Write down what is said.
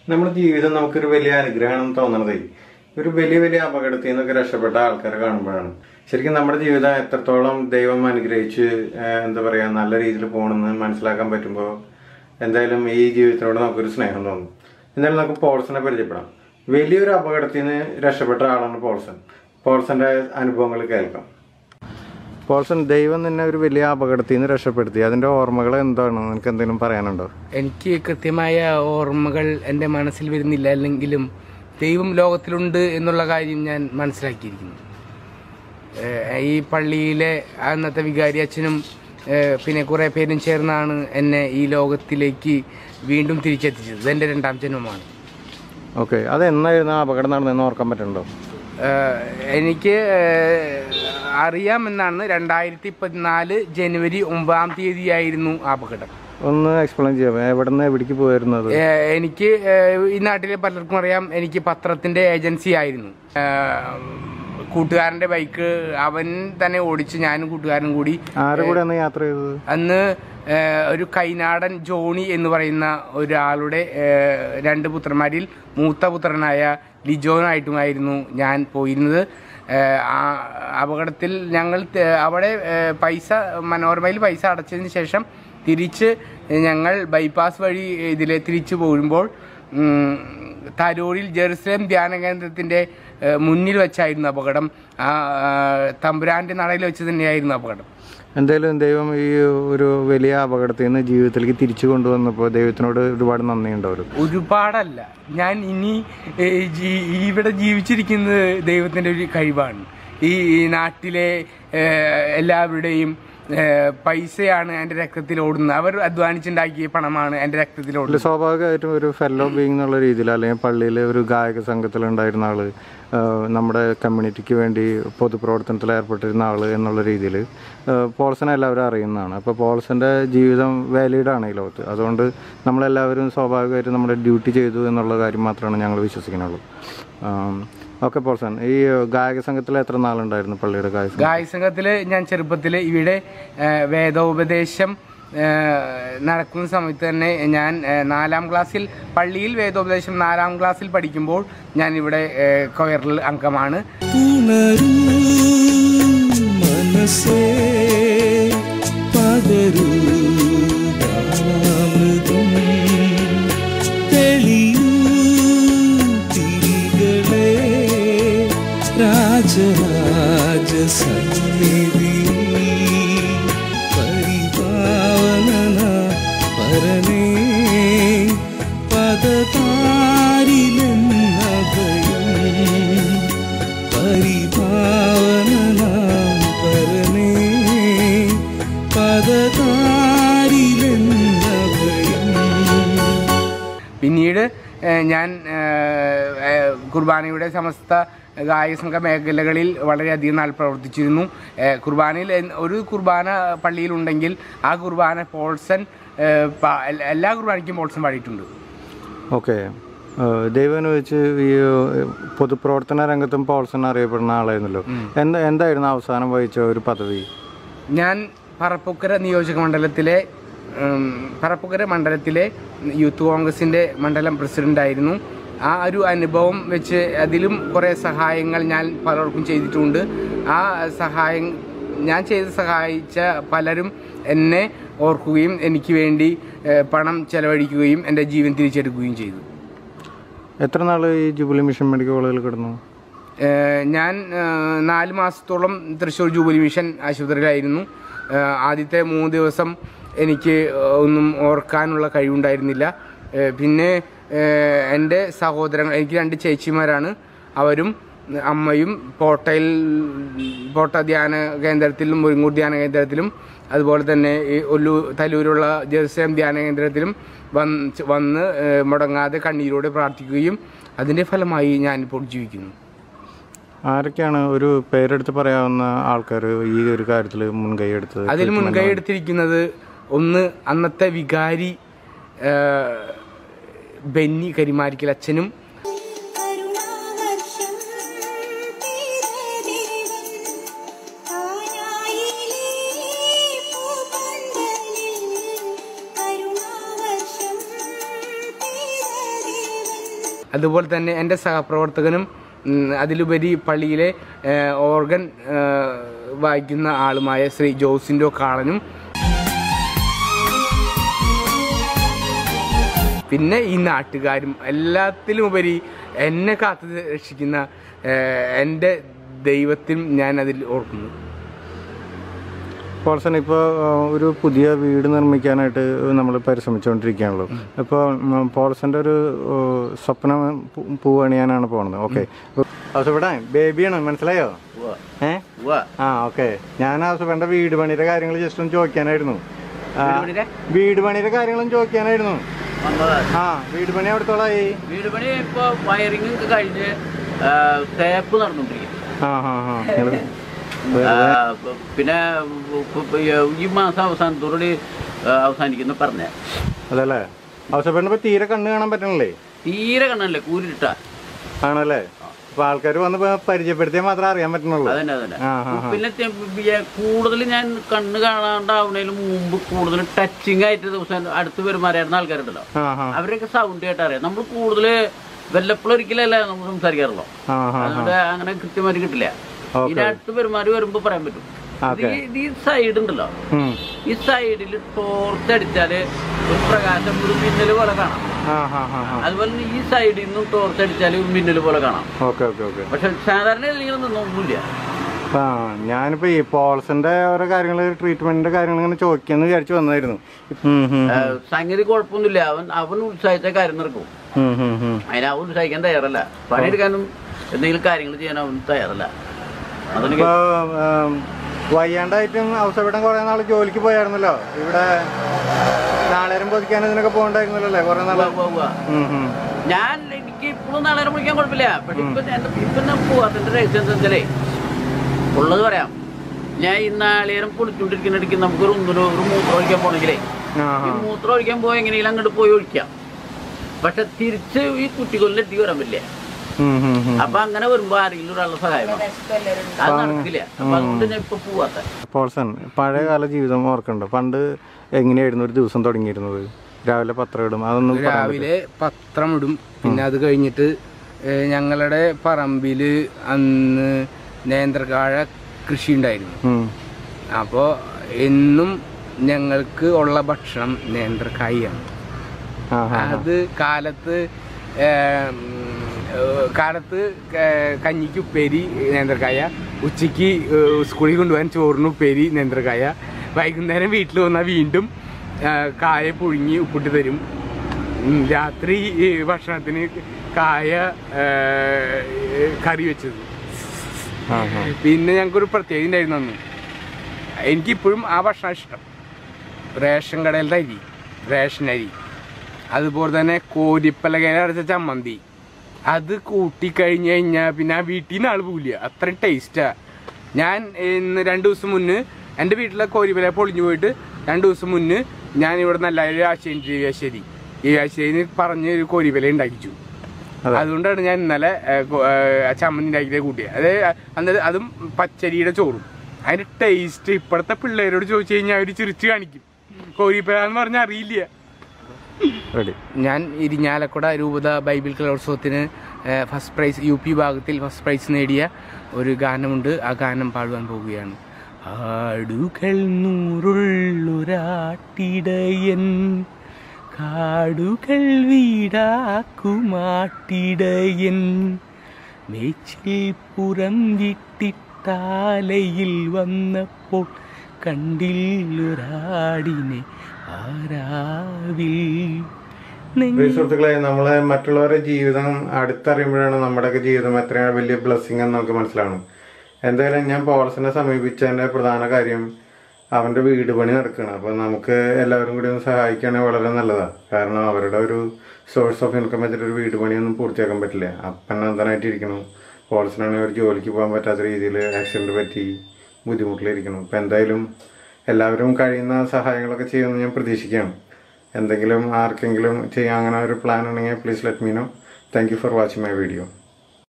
നമ്മുടെ ജീവിതം നമുക്കൊരു വലിയ അനുഗ്രഹമാണെന്ന് തോന്നണതേ ഒരു വലിയ വലിയ അപകടത്തിൽ നിന്നൊക്കെ രക്ഷപ്പെട്ട ആൾക്കാരെ കാണുമ്പോഴാണ് ശരിക്കും നമ്മുടെ ജീവിതം എത്രത്തോളം ദൈവം അനുഗ്രഹിച്ച് ഏഹ്, എന്താ പറയാ നല്ല രീതിയിൽ പോകണമെന്ന് മനസ്സിലാക്കാൻ പറ്റുമ്പോൾ എന്തായാലും ഈ ജീവിതത്തിനോട് നമുക്കൊരു സ്നേഹം തോന്നും എന്തായാലും നമുക്ക് പോൾസനെ പരിചയപ്പെടാം വലിയൊരു അപകടത്തിൽ നിന്ന് രക്ഷപ്പെട്ട ആളാണ് പോൾസൺ പോൾസന്റെ അനുഭവങ്ങൾ കേൾക്കാം പോൾസൺ ദൈവം നിന്നെ ഒരു വലിയ അപകടത്തിൽ നിന്ന് രക്ഷപ്പെടുത്തി അതിന്റെ ഓർമ്മകൾ എന്താണ് നിനക്ക് എന്തെങ്കിലും പറയാനുണ്ടോ എനിക്ക് കൃത്യമായ ഓർമ്മകൾ എൻ്റെ മനസ്സിൽ വരുന്നില്ല അല്ലെങ്കിലും ദൈവം ലോകത്തിലുണ്ട് എന്നുള്ള കാര്യം ഞാൻ മനസ്സിലാക്കിയിരിക്കുന്നു ഏഹ് ഈ പള്ളിയിലെ അന്നത്തെ വികാരി അച്ഛനും ഏഹ് പിന്നെ കുറേ പേരും ചേർന്നാണ് എന്നെ ഈ ലോകത്തിലേക്ക് വീണ്ടും തിരിച്ചെത്തിച്ചത് ഇതെൻ്റെ രണ്ടാം ജന്മമാണ് ഓക്കെ അത് എന്നായിരുന്നു ആ അപകടം നടന്നതെന്ന് ഓർക്കാൻ പറ്റുന്നുണ്ടോ ഏഹ് എനിക്ക് ഏഹ് അറിയാമെന്നാണ് രണ്ടായിരത്തി പതിനാല് ജനുവരി ഒമ്പതാം തീയതിയായിരുന്നു ആ അപകടം ഒന്ന് എക്സ്പ്ലെയിൻ ചെയ്യാം എവിടെ നിന്ന് എവിടേക്ക് പോയിരുന്നത് ഏഹ് എനിക്ക് ഏഹ് ഈ നാട്ടിലെ പലർക്കും അറിയാം എനിക്ക് പത്രത്തിന്റെ ഏജൻസി ആയിരുന്നു ഏഹ് കൂട്ടുകാരന്റെ ബൈക്ക് അവൻ തന്നെ ഓടിച്ച് ഞാനും കൂട്ടുകാരനും കൂടി ആരുടെ കൂടെ അന്ന് യാത്ര ചെയ്തത് അന്ന് ഏഹ് ഒരു കൈനാടൻ ജോണി എന്ന് പറയുന്ന ഒരാളുടെ ഏഹ് രണ്ട് പുത്രന്മാരിൽ മൂത്ത പുത്രനായ ലിജോനായിട്ടുമായിരുന്നു ഞാൻ പോയിരുന്നത് ഏഹ് ആ അപകടത്തിൽ ഞങ്ങൾ ത- അവിടെ ഏഹ് പൈസ മനോരമയിൽ പൈസ അടച്ചതിന് ശേഷം തിരിച്ച് ഞങ്ങൾ ബൈപ്പാസ് വഴി ഇതിലെ തിരിച്ചു പോരുമ്പോൾ ഉം, തരൂരിൽ ജെറുസലേം ധ്യാന കേന്ദ്രത്തിന്റെ ഏഹ് മുന്നിൽ വെച്ചായിരുന്നു അപകടം ആ ആ, തമ്പുരാന്റെ നടയിൽ വെച്ച് തന്നെയായിരുന്നു അപകടം എന്തായാലും ദൈവം ഈ ഒരു വലിയ അപകടത്തിൽ നിന്ന് ജീവിതത്തിലേക്ക് തിരിച്ചു കൊണ്ടുവന്നപ്പോൾ ദൈവത്തിനോട് ഒരുപാട് നന്ദിയുണ്ട് അവർ ഒരുപാടല്ല ഞാൻ ഇനി ഏ, ജീ- ഇവിടെ ജീവിച്ചിരിക്കുന്നത് ദൈവത്തിന്റെ ഒരു കഴിവാണ് ഈ ഈ നാട്ടിലെ ഏ, എല്ലാവരുടെയും ഏ, പൈസയാണ് എൻ്റെ രക്തത്തിൽ ഓടുന്നത് അവർ അധ്വാനിച്ചുണ്ടാക്കിയ പണമാണ് എൻ്റെ രക്തത്തിൽ ഓടുന്നത് ഇതിൽ സ്വാഭാവികമായിട്ടും ഒരു ഫെല്ലോ ബീങ് എന്നുള്ള രീതിയിൽ അല്ലെങ്കിൽ പള്ളിയിൽ ഒരു ഗായക സംഘത്തിൽ ഉണ്ടായിരുന്ന ആള് ആഹ് നമ്മുടെ കമ്മ്യൂണിറ്റിക്ക് വേണ്ടി പൊതുപ്രവർത്തനത്തിൽ ഏർപ്പെട്ടിരുന്ന ആള് എന്നുള്ള രീതിയിൽ പോൾസനെ എല്ലാവരും അറിയുന്നതാണ് അപ്പോൾ പോൾസന്റെ ജീവിതം വാലിഡ് ആണ് ഈ ലോകത്ത് അതുകൊണ്ട് നമ്മളെല്ലാവരും സ്വാഭാവികമായിട്ടും നമ്മുടെ ഡ്യൂട്ടി ചെയ്തു എന്നുള്ള കാര്യം മാത്രമാണ് ഞങ്ങൾ വിശ്വസിക്കുന്നുള്ളൂ ഓക്കെ പോൾസൺ ഈ ഗായക സംഘത്തിൽ എത്ര നാളുണ്ടായിരുന്നു പള്ളിയുടെ ഗായക സംഘം ഗായ സംഘത്തില് ഞാൻ ചെറുപ്പത്തിൽ ഇവിടെ ഏ, വേദോപദേശം ഏ, നടക്കുന്ന സമയത്ത് തന്നെ ഞാൻ ഏ, നാലാം ക്ലാസ്സിൽ പള്ളിയിൽ വേദോപദേശം നാലാം ക്ലാസ്സിൽ പഠിക്കുമ്പോൾ ഞാൻ ഇവിടെ ഏ, കൊയറിൽ അംഗമാണ് ഉണരൂ മനസ്സേ പകരൂ ഗാനാമൃതം തെളിയൂ തിരികളെ രാജരാജ സന്നിധി പരിപാവന പരനേ പദതാരിലെന്ന ഭയം പരിപാവനാം പരനേ പദതാരിലെന്ന ഭയം പിന്നീട് ഏഹ്, ഞാൻ ഏഹ്, ഏഹ്, കുർബാനയുടെ സമസ്ത ഗായക സംഘ മേഖലകളിൽ വളരെയധികം നാൾ പ്രവർത്തിച്ചിരുന്നു ഏഹ്, കുർബാനയിൽ എൻ- ഒരു കുർബാന പള്ളിയിലുണ്ടെങ്കിൽ ആ കുർബാന പോൾസൺ ഏഹ്, പ- എല്ല- എല്ലാ കുർബാനയ്ക്കും പോൾസൺ പാടിയിട്ടുണ്ട് ഓക്കെ ദൈവം വെച്ച് ഈ ഏഹ്, പൊതുപ്രവർത്തന രംഗത്തും പോൾസൺ അറിയപ്പെടുന്ന ആളായിരുന്നല്ലോ എന്താ എന്തായിരുന്നു അവസാനം വഹിച്ച ഒരു പദവി ഞാൻ പറപ്പുക്കര നിയോജക മണ്ഡലത്തിലെ ഉം, പറപ്പുക്കര മണ്ഡലത്തിലെ യൂത്ത് കോൺഗ്രസിൻ്റെ മണ്ഡലം പ്രസിഡൻ്റായിരുന്നു ആ ഒരു അനുഭവം വെച്ച് അതിലും കുറേ സഹായങ്ങൾ ഞാൻ പലർക്കും ചെയ്തിട്ടുണ്ട് ആ സഹായം ഞാൻ ചെയ്ത് സഹായിച്ച പലരും എന്നെ ഓർക്കുകയും എനിക്ക് വേണ്ടി ഏഹ്, പണം ചെലവഴിക്കുകയും എൻ്റെ ജീവൻ തിരിച്ചെടുക്കുകയും ചെയ്തു എത്ര നാൾ ഈ ജൂബിലി മിഷൻ മെഡിക്കൽ കോളേജിൽ കിടന്നു ഏഹ് ഞാൻ ഏഹ് നാല് മാസത്തോളം തൃശ്ശൂർ ജൂബിലി മിഷൻ ആശുപത്രിയിലായിരുന്നു ഏഹ് ആദ്യത്തെ മൂന്ന് ദിവസം എനിക്ക് ഏഹ് ഒന്നും ഓർക്കാനുള്ള കഴിവുണ്ടായിരുന്നില്ല ഏഹ് പിന്നെ ഏഹ് എൻ്റെ സഹോദരങ്ങൾ എനിക്ക് രണ്ട് ചേച്ചിമാരാണ് അവരും അമ്മയും പോട്ടയിൽ പോട്ട ധ്യാന കേന്ദ്രത്തിലും മുരിങ്ങൂർ ധ്യാന കേന്ദ്രത്തിലും അതുപോലെ തന്നെ ഈ ഒല്ലു തലൂരുള്ള ജെറുസലേം ധ്യാന കേന്ദ്രത്തിലും വന്ന് വന്ന് ഏഹ് മുടങ്ങാതെ കണ്ണീരോടെ പ്രാർത്ഥിക്കുകയും അതിൻ്റെ ഫലമായി ഞാനിപ്പോൾ ജീവിക്കുന്നു ആരൊക്കെയാണ് ഒരു പേരെടുത്ത് പറയാവുന്ന ആൾക്കാർ ഈ ഒരു കാര്യത്തിൽ മുൻകൈ എടുത്തത് അതിൽ മുൻകൈ എടുത്തിരിക്കുന്നത് ഒന്ന് അന്നത്തെ വികാരി ആ, ബെന്നി കരിമാരിക്കൽ അച്ഛനും കരുണാവർഷം തീരദേവൻ ആനായിലേ പൂപന്തലിൽ കരുണാവർഷം തീരദേവൻ അതുപോലെ തന്നെ എൻ്റെ സഹപ്രവർത്തകനും ഉം, അതിലുപരി പള്ളിയിലെ ഏഹ്, ഓർഗൻ ഏഹ്, വായിക്കുന്ന ആളുമായ ശ്രീ ജോസിൻഡോ കാളനും പിന്നെ ഈ നാട്ടുകാരും എല്ലാത്തിലും ഉപരി എന്നെ കാത്തു രക്ഷിക്കുന്ന ഏഹ്, എൻ്റെ ദൈവത്തിനും ഞാൻ അതിൽ ഓർക്കുന്നു പോൾസൺ ഇപ്പോൾ ഒരു പുതിയ വീട് നിർമ്മിക്കാനായിട്ട് നമ്മൾ പരിശ്രമിച്ചുകൊണ്ടിരിക്കുകയാണല്ലോ ഇപ്പോൾ പോൾസന്റെ ഒരു ഏഹ്, സ്വപ്നം പൂ- പൂവണിയാനാണ് പോണത് ഓക്കെ ഹൗസബേട്ടാ ബേബിയാണ് മനസ്സിലായോ ഏ ആ ഓക്കെ ഞാൻ ഹൗസബേന്റെ വീട് പണിയുടെ കാര്യങ്ങൾ ജസ്റ്റ് ഒന്ന് ചോദിക്കാനായിരുന്നു ആ, വീട് പണിയുടെ കാര്യങ്ങളും ചോദിക്കാനായിരുന്നു ആ വീട് പണി എവിടത്തോളായി വീട് പണി ഇപ്പൊ വയറിംഗ് ഒക്കെ കഴിഞ്ഞ് ആ, തേപ്പ് നടന്നുകൊണ്ടിരിക്കും ആ ആ ആ നിങ്ങള് ആ, പ- പിന്നെ ഇപ്പൊ- ഇപ്പൊ ഈ മാസം അവസാനത്തോടുകൂടി ആ, അവസാനിക്കുന്ന പറഞ്ഞ അതല്ലേ ഹൗസബേട്ടിന് ഇപ്പൊ തീരെ കണ്ണ് കാണാൻ പറ്റണല്ലേ തീരെ കണ്ണല്ലേ കൂരിട്ട ആണല്ലേ അപ്പൊ ആൾക്കാർ വന്ന് ഇപ്പൊ പരിചയപ്പെടുത്തിയാൽ മാത്രമേ അറിയാൻ പറ്റുന്നുള്ളൂ അതന്നെ അതന്നെ ആ ആ ആ പിന്നെ കൂടുതൽ ഞാൻ കണ്ണ് കാണാണ്ടാവുന്നതിന് മുമ്പ് കൂടുതൽ ടച്ചിങ് ആയിട്ട് ദിവസം അടുത്ത് പെരുമാറിയിരുന്ന ആൾക്കാരുണ്ടല്ലോ ആ ആ അവരൊക്കെ സൗണ്ട് കേട്ട് അറിയാം നമ്മൾ കൂടുതൽ വല്ലപ്പോഴൊരിക്കലല്ലേ നമ്മൾ സംസാരിക്കാറുള്ളൂ ആ ആ അതുകൊണ്ട് അങ്ങനെ കൃത്യമായിട്ട് കിട്ടില്ല Okay. ഇതിന്റെ അടുത്ത് പെരുമാറി വരുമ്പോ പറയാൻ പറ്റും ഇത് Okay. ഈ- ഇത് ഈ സൈഡ് ഉണ്ടല്ലോ ഉം. ഈ സൈഡിൽ ടോർച്ച് അടിച്ചാല് ഒരു പ്രകാശം ഒരു മിന്നല് പോലെ കാണാം ആ ആ ആ ആ അതുപോലെ തന്നെ ഈ സൈഡിൽ നിന്നും ടോർച്ച് അടിച്ചാൽ മിന്നല് പോലെ കാണാം ഓക്കെ ഓക്കെ ഓക്കെ പക്ഷെ സാധാരണ ഇതിൽ നിന്നൊന്നുമില്ല ആ ഞാനിപ്പോ ഈ പോൾസിന്റെ ഓരോ കാര്യങ്ങള് ട്രീറ്റ്മെന്റിന്റെ കാര്യങ്ങൾ ഇങ്ങനെ ചോദിക്കാന്ന് വിചാരിച്ചു വന്നായിരുന്നു ഉം, ഉം, ആ, സംഗതി കുഴപ്പമൊന്നുമില്ല അവൻ അവൻ ഉത്സാഹിച്ച കാര്യം നടക്കും ഉം, ഉം, ഉം. അതിന് അവൻ ഉത്സാഹിക്കാൻ തയ്യാറല്ല പണിയെടുക്കാനും എന്തെങ്കിലും കാര്യങ്ങൾ ചെയ്യാൻ അവൻ തയ്യാറല്ല അതിന് ഇപ്പൊ ഉം, വയ്യാണ്ടായിട്ടും അവസരപ്പെടാൻ കുറെ നാള് ജോലിക്ക് പോയായിരുന്നല്ലോ ഇവിടെ നാളേരം പൊതിക്കാൻ ഇതിനൊക്കെ പോകണ്ടായിരുന്നല്ലോ അല്ലേ കുറെ നാള് ഉവ്വ, ഉവ്വ. ഉം, ഉം. ഞാൻ എനിക്ക് ഇപ്പോഴും നാളെ വിളിക്കാൻ കുഴപ്പമില്ല പക്ഷെ ഇപ്പൊ എന്റെ ഇപ്പൊ ഞാൻ പോവാത്തിന്റെ രഹസ്യം എന്താ വെച്ചാലേ ഉള്ളത് പറയാം ഞാൻ ഈ നാളേരം പൊളിച്ചുകൊണ്ടിരിക്കുന്ന ഇടയ്ക്ക് നമുക്ക് ഒരു ഒന്നിനോ ഒരു മൂത്രം ഒഴിക്കാൻ പോണെങ്കിലേ ആ, ഈ ആ. മൂത്രം ഒഴിക്കാൻ പോയി എങ്ങനെയെങ്കിലും അങ്ങോട്ട് പോയി ഒഴിക്കാം പക്ഷെ തിരിച്ച് ഈ കുട്ടികളിൽ എത്തി വരാൻ പറ്റില്ല ഉം, ഉം, ഉം. അപ്പൊ അങ്ങനെ വരുമ്പോ ആരെങ്കിലും ഒരാളുടെ സഹായം വേണം. അത് നടക്കില്ല അപ്പൊ അതുകൊണ്ട് ഞാൻ ഇപ്പൊ പോവാത്ത പോൾസൺ പഴയ കാല ജീവിതം ഓർക്കണ്ട പണ്ട് എങ്ങനെയായിരുന്നു ഒരു ദിവസം തുടങ്ങിയിരുന്നത് രാവിലെ പത്രം ഇടും അതൊന്നും പറയാൻ പറ്റുമോ? രാവിലെ പത്രം ഇടും പിന്നെ അത് കഴിഞ്ഞിട്ട് ഏഹ്, ഞങ്ങളുടെ പറമ്പിൽ അന്ന് നേന്ത്രക്കാഴ കൃഷി ഉണ്ടായിരുന്നു ഉം. അപ്പോൾ എന്നും ഞങ്ങൾക്ക് ഉള്ള ഭക്ഷണം നേന്ത്രക്കായാണ് ആ, ആ, ആ. അത് കാലത്ത് ഏം, ഏഹ്, കാലത്ത് ക- കഞ്ഞിക്ക് ഉപ്പേരി നേന്ത്രക്കായ ഉച്ചയ്ക്ക് ഏഹ്, സ്കൂളിൽ കൊണ്ടുപോകാൻ ചോറിന് ഉപ്പേരി നേന്ത്രക്കായ വൈകുന്നേരം വീട്ടിൽ വന്നാൽ വീണ്ടും ഏഹ്, കായ പുഴുങ്ങി ഉപ്പിട്ട് തരും ഉം, രാത്രി ഈ ഭക്ഷണത്തിന് കായ ഏഹ്, കറി വെച്ചത് ആ, ആ. പിന്നെ ഞങ്ങൾക്കൊരു പ്രത്യേകത ഉണ്ടായിരുന്നു അന്ന് എനിക്കിപ്പോഴും ആ ഭക്ഷണം ഇഷ്ടം റേഷൻ കടയിലത്തെ അരി റേഷൻ അരി അതുപോലെ തന്നെ കോരിപ്പലകയിൽ അടച്ച ചമ്മന്തി അത് കൂട്ടിക്കഴിഞ്ഞ് കഴിഞ്ഞാൽ പിന്നെ ആ വീട്ടിൽ നിന്ന് ആൾ പോവില്ല അത്രയും ടേസ്റ്റാ ഞാൻ ഇന്ന് രണ്ട് ദിവസം മുന്ന് എൻ്റെ വീട്ടിലെ കോരിപ്പല പൊളിഞ്ഞു പോയിട്ട് രണ്ട് ദിവസം മുന്ന് ഞാൻ ഇവിടെ നല്ല ഒരു ആശയം ദിവ്യാശ്ശേരി ദിവ്യാശ്ശേരി പറഞ്ഞ് ഒരു കോരിപ്പല ഉണ്ടാക്കിച്ചു അതെ. അതുകൊണ്ടാണ് ഞാൻ ഇന്നലെ ഏ, കൊ- ഏ, ചമ്മന്തി ഉണ്ടാക്കിയത് കൂട്ടിയത് അത് അന്നത് അതും പച്ചരിയുടെ ചോറും അതിന്റെ ടേസ്റ്റ് ഇപ്പോഴത്തെ പിള്ളേരോട് ചോദിച്ചു കഴിഞ്ഞാൽ അവർ ചിരിച്ചു കാണിക്കും കോരിപ്പല എന്ന് പറഞ്ഞാൽ അറിയില്ല റെഡി ഞാൻ ഇരിഞ്ഞാലക്കുട രൂപത ബൈബിൾ കലോത്സവത്തിന് ഏ, ഫസ്റ്റ് പ്രൈസ് യു പി ഭാഗത്തിൽ ഫസ്റ്റ് പ്രൈസ് നേടിയ ഒരു ഗാനമുണ്ട് ആ ഗാനം പാടുവാൻ പോവുകയാണ് ആടുകൾ നൂറുള്ളൊരാട്ടിടയൻ കാടുകൾ വീടാക്കുമാട്ടിടയൻ മേച്ചിൽ പുറം വിട്ടിട്ടാലയിൽ വന്നപ്പോൾ കണ്ടില്ലൊരാടിനെ ആരാവിൽ പ്രിയ സുഹൃത്തുക്കളെ നമ്മള് മറ്റുള്ളവരുടെ ജീവിതം അടുത്തറിയുമ്പോഴാണ് നമ്മുടെയൊക്കെ ജീവിതം എത്രയാണ് വലിയ ബ്ലെസ്സിങ് എന്ന് നമുക്ക് മനസ്സിലാവണം എന്തായാലും ഞാൻ പോൾസിനെ സമീപിച്ചതിന്റെ പ്രധാന കാര്യം അവന്റെ വീട് പണി നടക്കണം അപ്പൊ നമുക്ക് എല്ലാവരും കൂടി ഒന്ന് സഹായിക്കുകയാണെങ്കിൽ വളരെ നല്ലതാണ് കാരണം അവരുടെ ഒരു സോഴ്സ് ഓഫ് ഇൻകം വെച്ചിട്ട് ഒരു വീട് പണിയൊന്നും പൂർത്തിയാക്കാൻ പറ്റില്ല അപ്പൻ നന്ദനായിട്ട് ഇരിക്കണം പോൾസിനാണെങ്കിൽ ഒരു ജോലിക്ക് പോകാൻ പറ്റാത്ത രീതിയിൽ ആക്സിഡന്റ് പറ്റി ബുദ്ധിമുട്ടിലിരിക്കണം അപ്പൊ എന്തായാലും എല്ലാവരും കഴിയുന്ന സഹായങ്ങളൊക്കെ ചെയ്യുമെന്ന് ഞാൻ പ്രതീക്ഷിക്കുകയാണ് എന്തെങ്കിലും ആർക്കെങ്കിലും ചെയ്യാൻ അങ്ങനെ ഒരു പ്ലാൻ ഉണ്ടെങ്കിൽ please let me know thank you for watching my video